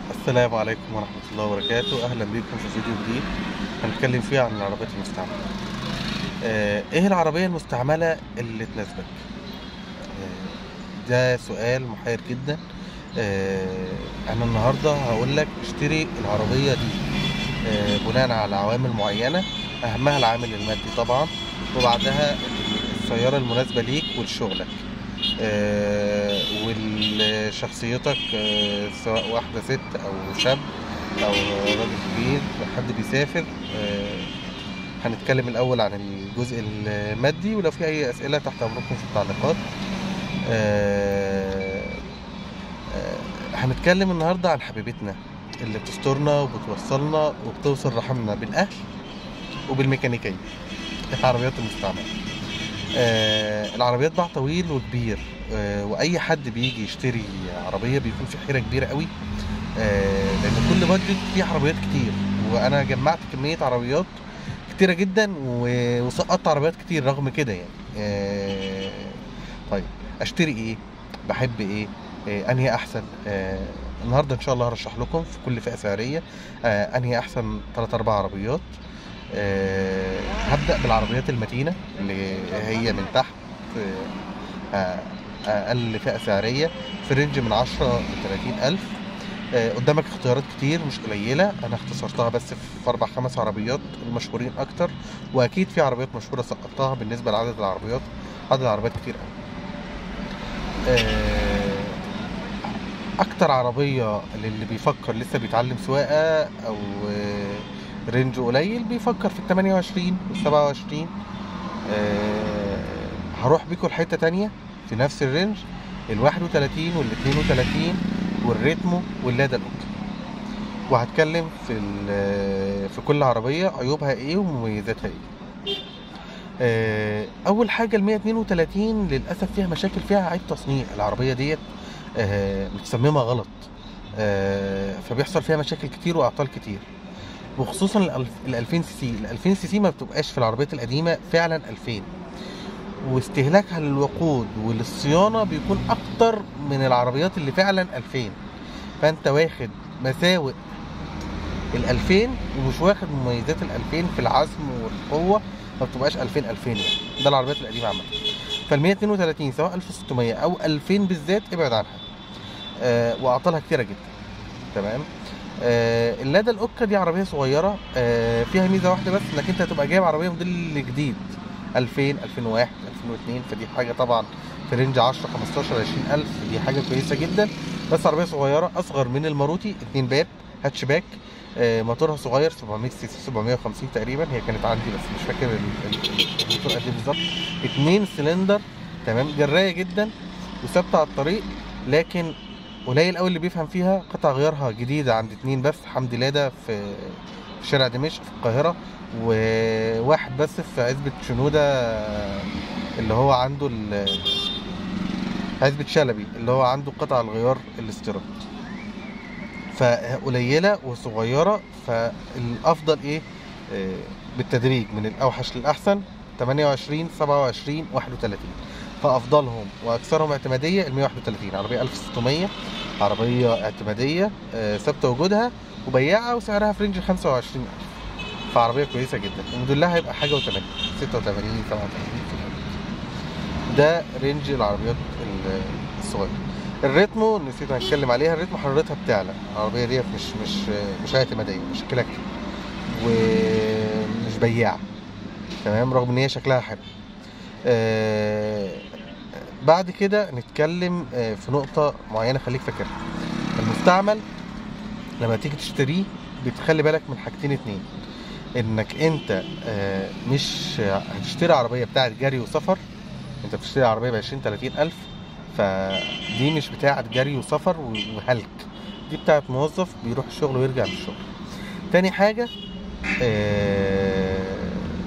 السلام عليكم ورحمة الله وبركاته أهلا بكم في فيديو جديد هنتكلم فيه عن العربيات المستعملة آه، إيه العربية المستعملة اللي تناسبك؟ آه، ده سؤال محير جدا آه، أنا النهاردة هقول لك اشتري العربية دي آه، بناء على عوامل معينة أهمها العامل المادي طبعا وبعدها السيارة المناسبة ليك ولشغلك آه، ولشخصيتك آه، سواء واحدة ست أو شاب أو راجل كبير حد بيسافر آه، هنتكلم الأول عن الجزء المادي ولو في أي أسئلة تحت أمركم في التعليقات آه، آه، هنتكلم النهاردة عن حبيبتنا اللي بتسترنا وبتوصلنا وبتوصل رحمنا بالأهل وبالميكانيكية العربيات المستعملة آه العربيات باع طويل وكبير آه واي حد بيجي يشتري عربيه بيكون في حيره كبيره قوي آه لان كل بادجت فيه عربيات كتير وانا جمعت كميه عربيات كتيره جدا و- وسقطت عربيات كتير رغم كده يعني آه طيب اشتري ايه بحب ايه آه انهي احسن آه النهارده ان شاء الله هرشح لكم في كل فئه سعريه آه انهي احسن 3 4 عربيات آه، هبدأ بالعربيات المتينة اللي هي من تحت آه، أقل فئة سعرية في رينج من 10 ل 30 ألف آه، قدامك اختيارات كتير مش قليلة أنا اختصرتها بس في أربع خمس عربيات المشهورين أكتر وأكيد في عربيات مشهورة سقطتها بالنسبة لعدد العربيات عدد العربيات كتير أوي آه، أكتر عربية للي بيفكر لسه بيتعلم سواقة أو آه، رينج قليل بيفكر في ال 28 وال 27 آه، هروح بيكم لحته تانية في نفس الرينج ال 31 وال 32 والريتمو واللادا الاوكا وهتكلم في ال- في كل عربيه عيوبها ايه ومميزاتها ايه آه، اول حاجه ال 132 للاسف فيها مشاكل فيها عيب تصنيع العربيه ديت آه، متصممه غلط آه، فبيحصل فيها مشاكل كتير واعطال كتير وخصوصا ال 2000 سي سي ال 2000 سي سي ما بتبقاش في العربيات القديمه فعلا 2000 واستهلاكها للوقود وللصيانه بيكون اكتر من العربيات اللي فعلا 2000 فانت واخد مساوئ ال 2000 ومش واخد مميزات ال 2000 في العزم والقوه ما بتبقاش 2000 2000 يعني ده العربيات القديمه عامه فال 132 سواء 1600 او 2000 بالذات ابعد عنها آه واعطالها كتيره جدا تمام آه اللادا الاوكا دي عربيه صغيره آه فيها ميزه واحده بس انك انت هتبقى جايب عربيه موديل جديد 2000 2001 2002 فدي حاجه طبعا في رينج 10 15 20 الف دي حاجه كويسه جدا بس عربيه صغيره اصغر من الماروتي اتنين باب هاتشباك آه موتورها صغير 700 سي سي 750 تقريبا هي كانت عندي بس مش فاكر ال- ال- الموتور قد ايه بالظبط اتنين سلندر تمام جرايه جدا وثابته على الطريق لكن قليل قوي اللي بيفهم فيها قطع غيارها جديده عند اتنين بس حمدي لادا في في شارع دمشق في القاهره وواحد بس في عزبه شنوده اللي هو عنده ال- عزبه شلبي اللي هو عنده قطع الغيار الاستيراد فقليله وصغيره فالافضل ايه آه، بالتدريج من الاوحش للاحسن 28 27 31 فافضلهم واكثرهم اعتماديه ال 131 عربيه 1600 عربيه اعتماديه آه، ثابته وجودها وبياعه وسعرها في رينج 25000 فعربيه كويسه جدا وموديلها هيبقى حاجه و80 86 87 ده رينج العربيات ال- الصغيره الريتمو نسيت نتكلم عليها الريتمو حرارتها بتعلى العربيه ديت مش مش مش اعتماديه مشكلها كتير ومش بياعه تمام رغم ان هي شكلها حلو آه بعد كده نتكلم آه في نقطة معينة خليك فاكرها المستعمل لما تيجي تشتريه بتخلي بالك من حاجتين اتنين انك انت آه مش هتشتري عربية بتاعت جري وسفر انت بتشتري عربية ب 20 30 الف فدي مش بتاعت جري وسفر وهلك دي بتاعت موظف بيروح الشغل ويرجع من الشغل تاني حاجة آه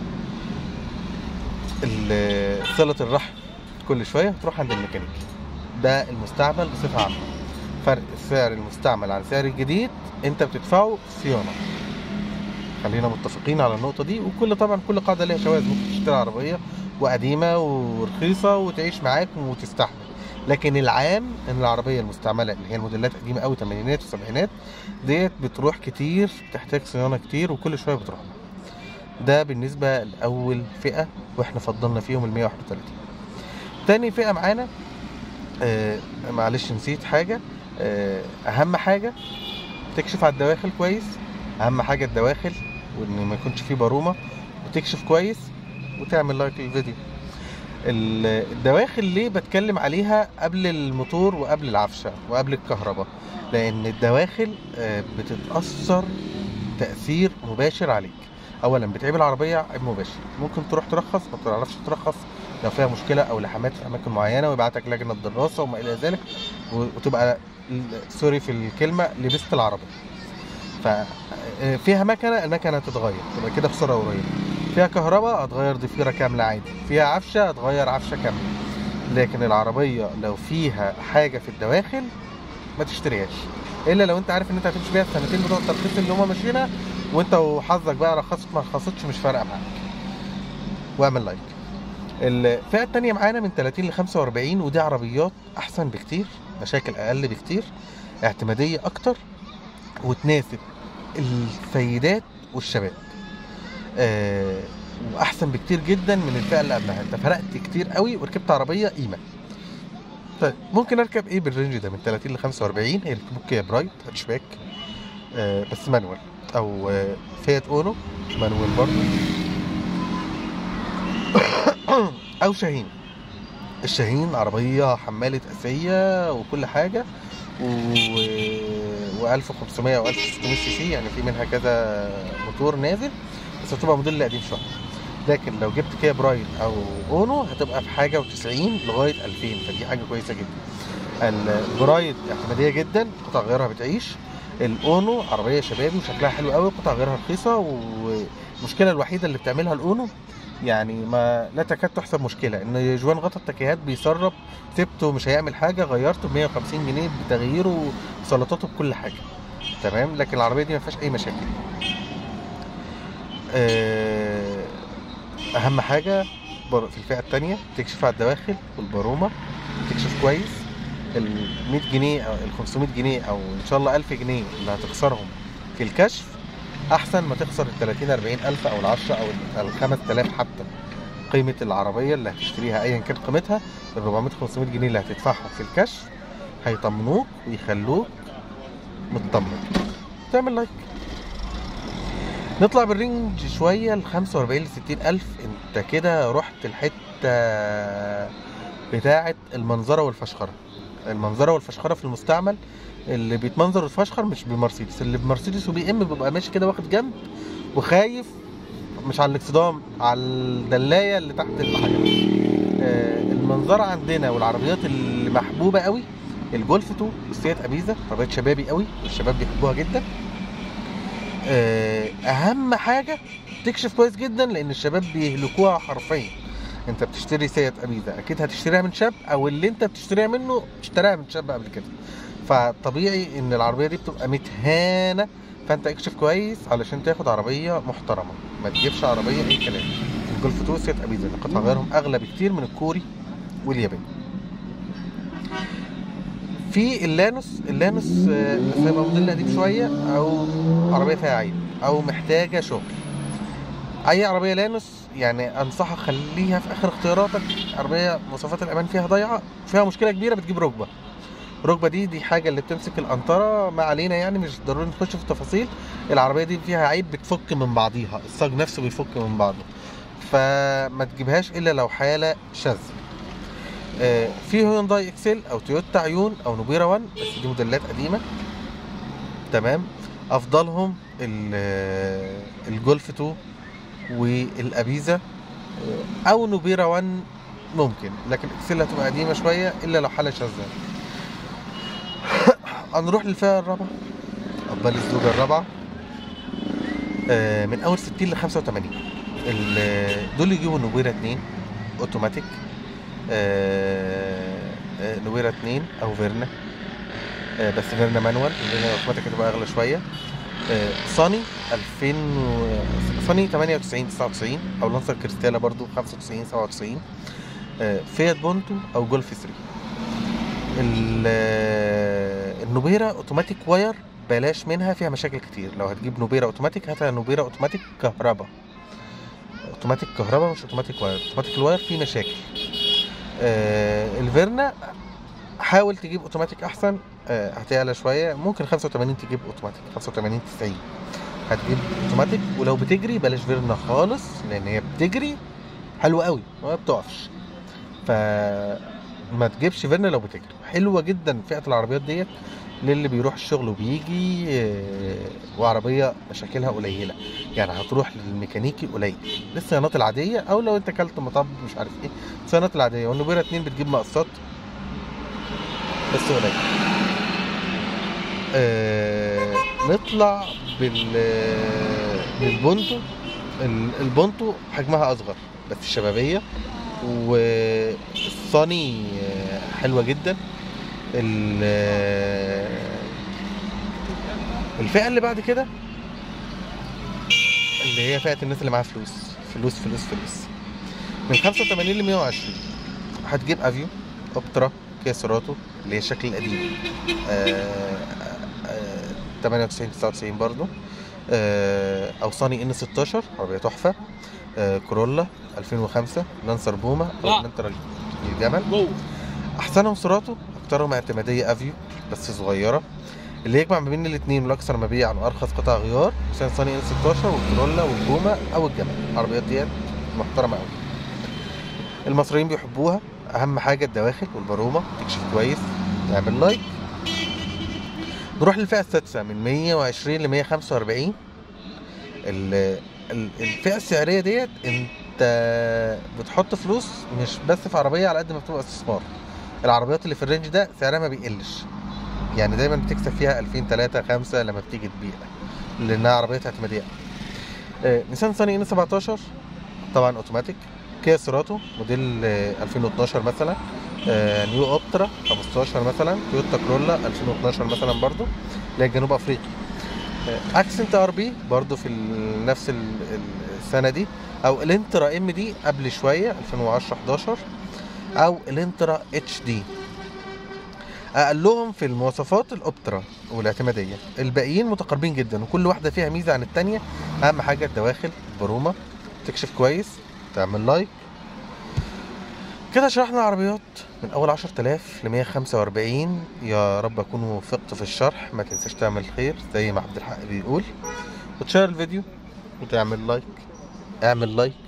ال- صلة الرحم كل شوية تروح عند الميكانيك ده المستعمل بصفة عامة فرق سعر المستعمل عن سعر الجديد انت بتدفعه صيانة خلينا متفقين على النقطة دي وكل طبعا كل قاعدة ليها شواذ ممكن تشتري عربية وقديمة ورخيصة وتعيش معاك وتستحمل لكن العام ان العربيه المستعمله اللي هي الموديلات قديمه قوي تمانينات وسبعينات ديت بتروح كتير بتحتاج صيانه كتير وكل شويه بتروح لها. ده بالنسبه لاول فئه واحنا فضلنا فيهم ال 131 تاني فئه معانا آه معلش نسيت حاجه آه اهم حاجه تكشف على الدواخل كويس اهم حاجه الدواخل وان ما يكونش فيه بارومه وتكشف كويس وتعمل لايك للفيديو ال- الدواخل ليه بتكلم عليها قبل الموتور وقبل العفشه وقبل الكهرباء لان الدواخل آه، بتتاثر تاثير مباشر عليك اولا بتعيب العربيه عيب مباشر ممكن تروح ترخص ما تعرفش ترخص لو فيها مشكله او لحمات في اماكن معينه ويبعتك لجنه دراسه وما الى ذلك و- وتبقى ل- سوري في الكلمه لبست العربيه ففيها مكنه المكنه تتغير تبقى كده بسرعه قريبه فيها كهرباء هتغير ضفيره كامله عادي فيها عفشه هتغير عفشه كامله لكن العربيه لو فيها حاجه في الدواخل ما تشتريهاش الا لو انت عارف ان انت هتمشي بيها السنتين بتوع الترخيص اللي هم ماشيينها وانت وحظك بقى رخصت ما رخصتش مش فارقه معاك واعمل لايك الفئه التانية معانا من 30 ل 45 ودي عربيات احسن بكتير مشاكل اقل بكتير اعتماديه اكتر وتناسب السيدات والشباب آه واحسن بكتير جدا من الفئه اللي قبلها انت فرقت كتير قوي وركبت عربيه قيمه طيب ممكن اركب ايه بالرينج ده من 30 ل 45 هي ركبوا كيا برايت هاتشباك آه بس مانوال او آه فيات اونو مانوال برضه او شاهين الشاهين عربيه حماله اسيه وكل حاجه و... و 1500 او 1600 سي سي يعني في منها كذا موتور نازل بس هتبقى موديل قديم شويه لكن لو جبت كيا برايد او اونو هتبقى في حاجه و90 لغايه 2000 فدي حاجه كويسه جدا البرايد اعتماديه جدا قطع غيارها بتعيش الاونو عربيه شبابي وشكلها حلو قوي قطع غيارها رخيصه والمشكله الوحيده اللي بتعملها الاونو يعني ما لا تكاد تحسب مشكله ان جوان غطا التكيهات بيسرب سبته مش هيعمل حاجه غيرته ب 150 جنيه بتغييره بسلطاته بكل حاجه تمام لكن العربيه دي ما فيهاش اي مشاكل آه، اهم حاجه بر- في الفئه الثانيه تكشف على الدواخل والبارومه تكشف كويس ال 100 جنيه او ال 500 جنيه او ان شاء الله 1000 جنيه اللي هتخسرهم في الكشف احسن ما تخسر ال 30 40 الف او ال 10 او ال 5000 حتى قيمه العربيه اللي هتشتريها ايا كان قيمتها ال 400 500 جنيه اللي هتدفعهم في الكشف هيطمنوك ويخلوك مطمن تعمل لايك نطلع بالرينج شويه ل 45 ل 60 الف انت كده رحت الحته بتاعه المنظره والفشخره المنظره والفشخره في المستعمل اللي بيتمنظر ويتفشخر مش بمرسيدس اللي بمرسيدس وبي ام بيبقى ماشي كده واخد جنب وخايف مش على الاكسدام على الدلايه اللي تحت العجله آه، المنظره عندنا والعربيات اللي محبوبه قوي الجولف 2 والسيات ابيزا عربيات شبابي قوي والشباب بيحبوها جدا آه، اهم حاجه تكشف كويس جدا لان الشباب بيهلكوها حرفيا انت بتشتري سيات ابيزا اكيد هتشتريها من شاب او اللي انت بتشتريها منه اشتراها من شاب قبل كده فطبيعي ان العربيه دي بتبقى متهانه فانت اكشف كويس علشان تاخد عربيه محترمه ما تجيبش عربيه اي كلام الجولف 2 سيات ابيزا اللي قطع غيرهم اغلى بكتير من الكوري والياباني في اللانوس اللانوس آه، بس هيبقى موديل قديم شويه او عربيه فيها عيب او محتاجه شغل اي عربيه لانوس يعني انصحك خليها في اخر اختياراتك عربيه مواصفات الامان فيها ضايعه فيها مشكله كبيره بتجيب ركبه الركبه دي دي حاجه اللي بتمسك القنطره ما علينا يعني مش ضروري نخش في التفاصيل العربيه دي فيها عيب بتفك من بعضيها الصاج نفسه بيفك من بعضه فما تجيبهاش الا لو حاله شاذه آه، في هيونداي اكسل او تويوتا عيون او نوبيرا 1 بس دي موديلات قديمه تمام افضلهم ال- آه، الجولف 2 والابيزا آه، او نوبيرا 1 ممكن لكن اكسل هتبقى قديمه شويه الا لو حاله شاذه هنروح للفئه الرابعه عقبال الزوجه الرابعه آه، من اول 60 ل 85 ال- دول يجيبوا نوبيرا 2 اوتوماتيك آه، آه، نويرا 2 او فيرنا آه، بس فيرنا مانوال فيرنا اوتوماتيك هتبقى اغلى شويه آه، صاني 2000 و... صاني 98 99 او لانسر كريستالا برضو 95 97 آه، فيات بونتو او جولف 3 ال- النوبيرا اوتوماتيك واير بلاش منها فيها مشاكل كتير لو هتجيب نوبيرا اوتوماتيك هاتها نوبيرا اوتوماتيك كهرباء اوتوماتيك كهرباء مش اوتوماتيك واير اوتوماتيك الواير فيه مشاكل آه الفيرنا حاول تجيب اوتوماتيك احسن آه هتعلى شويه ممكن 85 تجيب اوتوماتيك 85 90 هتجيب اوتوماتيك ولو بتجري بلاش فيرنا خالص لان هي بتجري حلوه قوي ما بتقفش ف ما تجيبش فيرنا لو بتجري حلوه جدا فئه العربيات ديت للي بيروح الشغل وبيجي آه، وعربيه مشاكلها قليله يعني هتروح للميكانيكي قليل الصيانات العاديه او لو انت كلت مطب مش عارف ايه الصيانات العاديه والنوبيرا اتنين بتجيب مقصات بس قليل آه نطلع بال بالبونتو ال- البونتو حجمها اصغر بس الشبابيه والصاني آه، حلوه جدا ال- آه، الفئه اللي بعد كده اللي هي فئه الناس اللي معاها فلوس فلوس فلوس فلوس من 85 ل 120 هتجيب افيو اوبترا كيا سيراتو اللي هي الشكل القديم آه، آه، 98 99 برضو آه، او صاني ان 16 عربيه تحفه آه، كورولا 2005 لانسر بوما لا. او منتر الجمل جوه احسنهم سيراتو اكترهم اعتماديه افيو بس صغيره اللي يجمع ما بين الاثنين والاكثر مبيعا وارخص قطع غيار مثلا صاني ان 16 والكورولا والبوما او الجمل العربيات ديت محترمه قوي المصريين بيحبوها اهم حاجه الدواخل والبرومه تكشف كويس تعمل لايك نروح للفئه السادسه من 120 ل 145 ال- ال- الفئه السعريه ديت انت بتحط فلوس مش بس في عربيه على قد ما بتبقى استثمار العربيات اللي في الرينج ده سعرها ما بيقلش يعني دايما بتكسب فيها 2000 3 5 لما بتيجي تبيع لانها عربيات اعتماديه آه، نيسان صاني ان 17 طبعا اوتوماتيك كيا سيراتو موديل آه، 2012 مثلا آه، نيو اوبترا 15 مثلا تويوتا كرولا 2012 مثلا برضو اللي هي جنوب افريقيا آه، اكسنت ار بي برضو في ال- نفس ال- ال- السنه دي او الانترا ام دي قبل شويه 2010 11 او الانترا اتش دي اقلهم في المواصفات الاوبترا والاعتماديه الباقيين متقاربين جدا وكل واحده فيها ميزه عن التانية اهم حاجه الدواخل البرومه تكشف كويس تعمل لايك كده شرحنا العربيات من اول 10000 ل 145 يا رب اكون وفقت في الشرح ما تنساش تعمل خير زي ما عبد الحق بيقول وتشير الفيديو وتعمل لايك اعمل لايك